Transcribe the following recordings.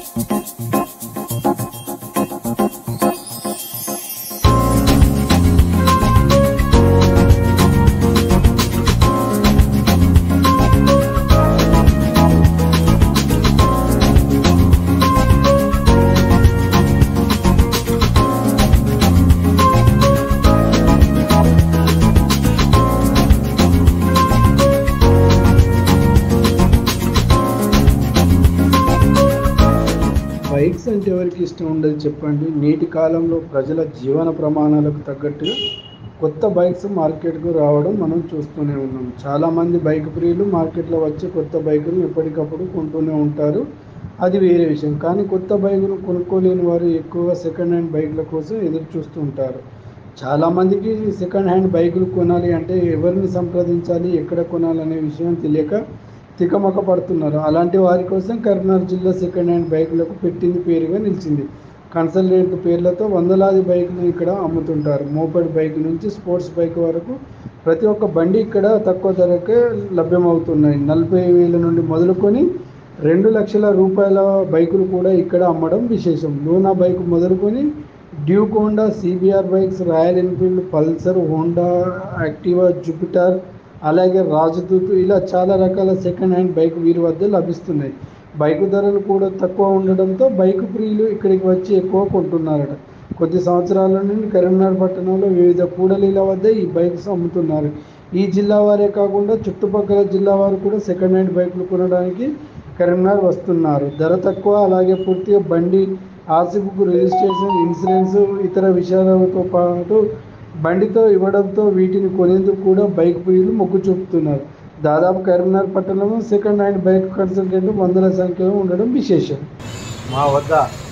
bikes అంటే ఎవరికి ఇష్టం ఉండదు చెప్పండి నేటి కాలంలో ప్రజల జీవన ప్రమాణాలకు తగ్గట్టుగా కొత్త బైక్స్ మార్కెట్కు రావడం మనం చూస్తూనే ఉన్నాం చాలామంది బైక్ ప్రియులు మార్కెట్లో వచ్చే కొత్త బైకును ఎప్పటికప్పుడు కొంటూనే ఉంటారు అది వేరే విషయం కానీ కొత్త బైకును కొనుక్కోలేని వారు ఎక్కువగా సెకండ్ హ్యాండ్ బైక్ల కోసం ఎదురు చూస్తూ ఉంటారు చాలామందికి సెకండ్ హ్యాండ్ బైకులు కొనాలి అంటే ఎవరిని సంప్రదించాలి ఎక్కడ కొనాలి అనే విషయం తెలియక తికమక పడుతున్నారు అలాంటి వారి కోసం కరీంనగర్ జిల్లా సెకండ్ హ్యాండ్ బైకులకు పెట్టింది పేరుగా నిలిచింది కన్సల్టెంట్ పేర్లతో వందలాది బైకులు ఇక్కడ అమ్ముతుంటారు మోపెడ్ బైక్ నుంచి స్పోర్ట్స్ బైక్ వరకు ప్రతి ఒక్క బండి ఇక్కడ తక్కువ ధరకే లభ్యమవుతున్నాయి నలభై వేల నుండి మొదలుకొని రెండు లక్షల రూపాయల బైకులు కూడా ఇక్కడ అమ్మడం విశేషం లూనా బైక్ మొదలుకొని Duke Honda CBR bikes Royal Enfield Pulsar Honda Activa Jupiter అలాగే రాజదూత్ ఇలా చాలా రకాల సెకండ్ హ్యాండ్ బైక్ వీరి వద్ద లభిస్తున్నాయి బైక్ ధరలు కూడా తక్కువ ఉండడంతో బైక్ ప్రియులు ఇక్కడికి వచ్చి ఎక్కువ కొంటున్నారట కొద్ది సంవత్సరాల నుండి కరీంనగర్ పట్టణంలో వివిధ కూడలీల వద్ద ఈ బైక్స్ అమ్ముతున్నారు ఈ జిల్లా వారే కాకుండా చుట్టుపక్కల జిల్లా వారు కూడా సెకండ్ హ్యాండ్ బైకులు కొనడానికి కరీంనగర్ వస్తున్నారు ధర తక్కువ అలాగే పూర్తిగా బండి ఆర్సీ బుక్ రిజిస్ట్రేషన్ ఇన్సూరెన్స్ ఇతర విషయాలతో పాటు బండితో ఇవ్వడంతో వీటిని కొనేందుకు కూడా బైక్ ప్రియులు మొగ్గు చూపుతున్నారు దాదాపు కరీంనగర్ పట్టణంలో సెకండ్ హ్యాండ్ బైక్ కన్సల్టెంట్ వందల సంఖ్యలో ఉండడం విశేషం మా వద్ద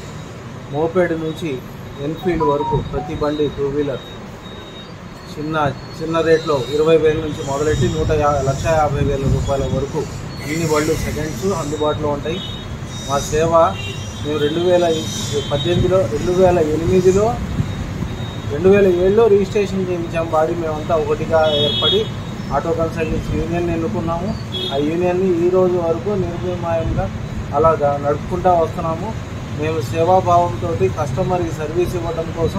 మోపేడ్ నుంచి ఎన్ఫీల్డ్ వరకు ప్రతి బండి టూ వీలర్ చిన్న చిన్న రేట్లో ఇరవై వేల నుంచి మొదలెట్టి నూట యా లక్ష యాభై వేల రూపాయల వరకు అన్ని బళ్ళు సెకండ్స్ అందుబాటులో ఉంటాయి మా సేవ మేము రెండు వేల పద్దెనిమిదిలో రెండు వేల ఎనిమిదిలో రెండు వేల ఏడులో రిజిస్ట్రేషన్ చేయించాం బాడీ మేమంతా ఒకటిగా ఏర్పడి ఆటో కన్సల్టెన్సీ యూనియన్ ఎన్నుకున్నాము ఆ యూనియన్ని ఈ రోజు వరకు నిర్మమాయంగా అలా గా- నడుపుకుంటా వస్తున్నాము మేము సేవాభావంతో కస్టమర్కి సర్వీస్ ఇవ్వడం కోసం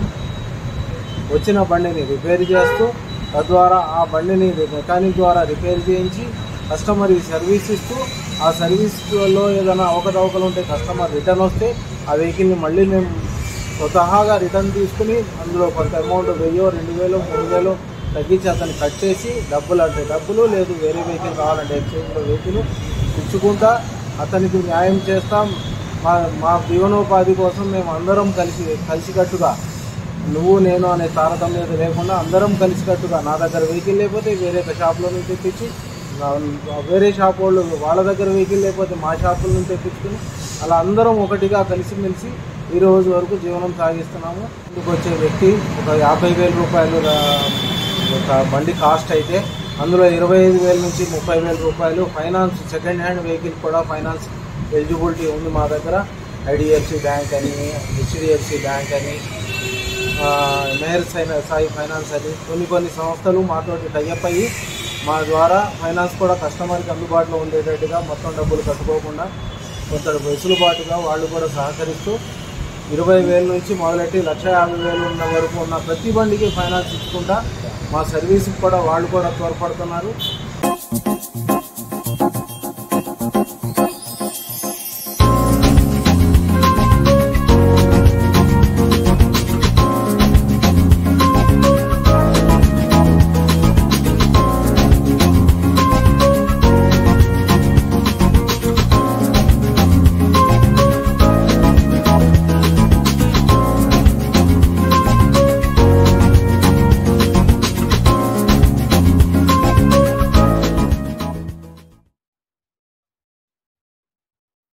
వచ్చిన బండిని రిపేర్ చేస్తూ తద్వారా ఆ బండిని మెకానిక్ ద్వారా రిపేర్ చేయించి కస్టమర్కి సర్వీస్ ఇస్తూ ఆ సర్వీస్లో ఏదైనా అవకతవకలు ఉంటే కస్టమర్ రిటర్న్ వస్తే ఆ వెహికల్ని మళ్ళీ మేము స్వతహాగా రిటర్న్ తీసుకుని అందులో కొంత అమౌంట్ వెయ్యో రెండు వేలు మూడు వేలు తగ్గించి అతన్ని కట్ చేసి డబ్బులు అంటే డబ్బులు లేదు వేరే వెహికల్ కావాలంటే ఎక్స్చేంజ్లో వెహికల్ ఇచ్చుకుంటా అతనికి న్యాయం చేస్తాం మా మా జీవనోపాధి కోసం మేము అందరం కలిసి కలిసికట్టుగా నువ్వు నేను అనే తారతమ్యత లేకుండా అందరం కలిసికట్టుగా నా దగ్గర వెహికల్ లేకపోతే వేరే షాప్లో నుంచి తెప్పించి నా- వేరే షాప్ వాళ్ళు వాళ్ళ దగ్గర వెహికల్ లేకపోతే మా షాపుల నుంచి తెప్పించుకుని అలా అందరం ఒకటిగా కలిసిమెలిసి ఈ రోజు వరకు జీవనం సాగిస్తున్నాము ఇందుకు వచ్చే వ్యక్తి ఒక యాభై వేల రూపాయలు రా- ఒక బండి కాస్ట్ అయితే అందులో ఇరవై ఐదు వేల నుంచి ముప్పై వేల రూపాయలు ఫైనాన్స్ సెకండ్ హ్యాండ్ వెహికల్ కూడా ఫైనాన్స్ ఎలిజిబిలిటీ ఉంది మా దగ్గర ఐడిఎఫ్సి బ్యాంక్ అని హెచ్డిఎఫ్సి బ్యాంక్ అని ఆ, మేయర్ సైన సాయి ఫైనాన్స్ అని కొన్ని కొన్ని సంస్థలు మాతోటి టైఅప్ అయ్యి మా ద్వారా ఫైనాన్స్ కూడా కస్టమర్కి అందుబాటులో ఉండేటట్టుగా మొత్తం డబ్బులు కట్టుకోకుండా కొంత వెసులుబాటుగా వాళ్ళు కూడా సహకరిస్తూ ఇరవై వేల నుంచి మొదలెట్టి లక్ష యాభై వేలు ఉన్న వరకు ఉన్న ప్రతి బండికి ఫైనాన్స్ ఇచ్చుకుంటా మా సర్వీస్కి కూడా వాళ్ళు కూడా తోడ్పడుతున్నారు